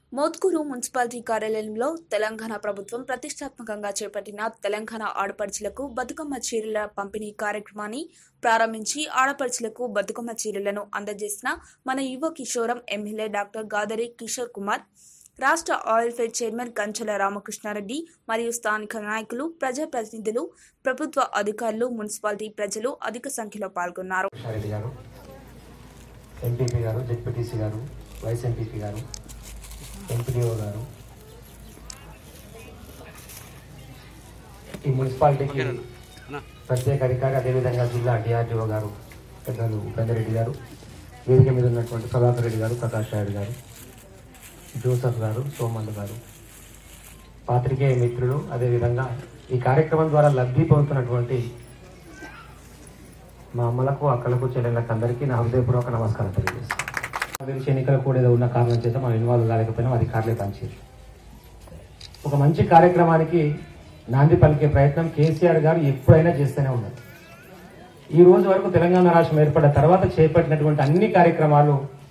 Mothkur municipality కార్యాలయంలో తెలంగాణ ప్రభుత్వం ప్రతిష్టాత్మకంగా చేపట్టిన తెలంగాణ ఆడపడుచులకు బతుకమ్మ చీరల పంపిణీ కార్యక్రమాన్ని ప్రారంభించి ఆడపడుచులకు బతుకమ్మ చీరలను అందజేసిన మన యువ కిషోరం ఎమ్మెల్యే డాక్టర్ గాదరి కిషోర్ కుమార్ రాష్ట్ర oil fed chairman Kanchala Ramakrishna Reddy మరియు స్థానిక నాయకులు ప్రజాప్రతినిధులు ప్రభుత్వ అధికారులు మున్సిపాలిటీ ప్రజలు అధిక సంఖ్యలో పాల్గొన్నారు రెడ్డి గారు ఎంపీపీ గారు జెడ్పీటీసీ గారు వైస్ ఎంపీపీ గారు ఎంపీడీఓ గారు ఈ మున్సిపాలిటీకి ప్రత్యేక అధికారి అదేవిధంగా జిల్లా డిఆర్డీఓ గారు పెద్దలు ఉపేందరెడ్డి గారు వేదిక మీద ఉన్నటువంటి ప్రభాకర్ రెడ్డి గారు ప్రకాష్ రాయుడు గారు జోసఫ్ గారు సోమల్ గారు పాత్రికేయ మిత్రులు అదేవిధంగా ఈ కార్యక్రమం ద్వారా లబ్ధి పొందుతున్నటువంటి మా అమ్మలకు అక్కలకు చెల్లెళ్ళకు అందరికీ నా హృదయపూర్వక నమస్కారం తెలియజేస్తాను తెలిసి ఎన్నికలు కూడా ఏదో ఉన్న కారణం చేత మనం ఇన్వాల్వ్ కాలేకపోయినా అధికారులే పనిచేయరు ఒక మంచి కార్యక్రమానికి నాంది పలికే ప్రయత్నం కేసీఆర్ గారు ఎప్పుడైనా చేస్తూనే ఉన్నారు ఈ రోజు వరకు తెలంగాణ రాష్ట్రం ఏర్పడిన తర్వాత చేపట్టినటువంటి అన్ని కార్యక్రమాలు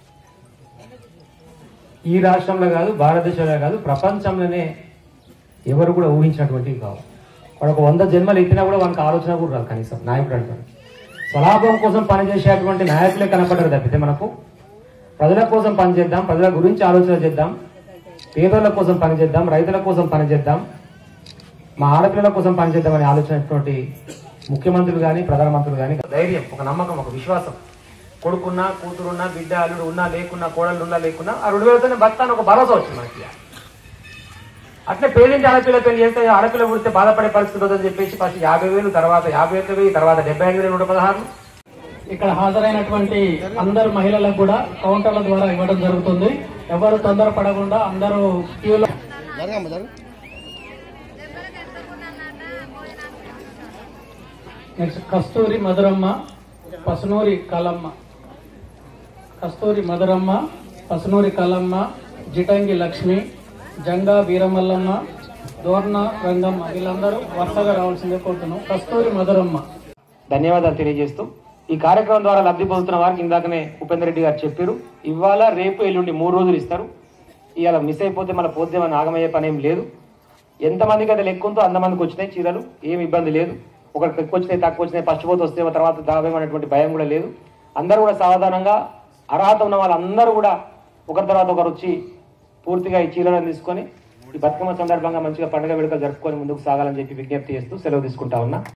ఈ రాష్ట్రంలో కాదు భారతదేశంలో కాదు ప్రపంచంలోనే ఎవరు కూడా ఊహించినటువంటివి కావు వాడు ఒక వంద జన్మలు ఎత్తినా కూడా వానికి ఆలోచన కూడా రాదు కనీసం నాయకుడు అంటారు స్వలాభం కోసం పనిచేసేటువంటి నాయకులే కనపడరు తప్పితే మనకు ప్రజల కోసం పనిచేద్దాం ప్రజల గురించి ఆలోచన చేద్దాం పేదల కోసం పనిచేద్దాం రైతుల కోసం పనిచేద్దాం మా ఆడపిల్లల కోసం పనిచేద్దామని ఆలోచనటువంటి ముఖ్యమంత్రులు కానీ ప్రధానమంత్రులు కానీ ధైర్యం ఒక నమ్మకం ఒక విశ్వాసం కొడుకున్నా కూతురున్నా బిడ్డ అల్లుడు ఉన్నా లేకున్నా కోడళ్ళు ఉన్నా లేకున్నా ఆ రెండు వేలతోనే భర్త ఒక భరోసా వచ్చింది మనకి అట్లే పేదింటి ఆడపిల్ల పెళ్లి చేస్తే ఆడపిల్ల పుడితే బాధపడే పరిస్థితి ఉందని చెప్పేసి ఫస్ట్ యాభై వేలు తర్వాత యాభై ఒక్క వెయ్యి తర్వాత డెబ్బై ఐదు వేలు నూట పదహారు ఇక్కడ హాజరైనటువంటి అందరు మహిళలకు కూడా కౌంటర్ల ద్వారా ఇవ్వడం జరుగుతుంది ఎవరు తొందరపడకుండా అందరూ క్యూలో నెక్స్ట్ కస్తూరి మధురమ్మ పసునూరి కలమ్మ కస్తూరి మధురమ్మ పసునూరి కలమ్మ జిటంగి లక్ష్మి జంగా వీరమల్లమ్మ దోర్ణ రంగమ్మ వీళ్ళందరూ వరుసగా రావాల్సిందే కోరుతున్నాం కస్తూరి మధురమ్మ ధన్యవాదాలు తెలియజేస్తూ ఈ కార్యక్రమం ద్వారా లబ్ధి పొందుతున్న వారికి ఇందాకనే ఉపేందర్ రెడ్డి గారు చెప్పారు ఇవాళ రేపు ఎల్లుండి మూడు రోజులు ఇస్తారు ఇవాళ మిస్ అయిపోతే మన పోతే మన ఆగమయ్యే పని ఏం లేదు ఎంతమందికి అది లెక్క ఉందో అంతమందికి వచ్చినాయి చీరలు ఏమి ఇబ్బంది లేదు ఒకరికి ఎక్కువ వచ్చినాయి తక్కువ వచ్చినాయి ఫస్ట్ పోతే వస్తే తర్వాత దావేమనేటువంటి భయం కూడా లేదు అందరూ కూడా సావధానంగా అర్హత ఉన్న వాళ్ళందరూ కూడా ఒకరి తర్వాత ఒకరు వచ్చి పూర్తిగా ఈ చీరలను తీసుకొని ఈ బతుకమ్మ సందర్భంగా మంచిగా పండుగ వేడుకలు జరుపుకొని ముందుకు సాగాలని చెప్పి విజ్ఞప్తి చేస్తూ సెలవు తీసుకుంటా ఉన్నా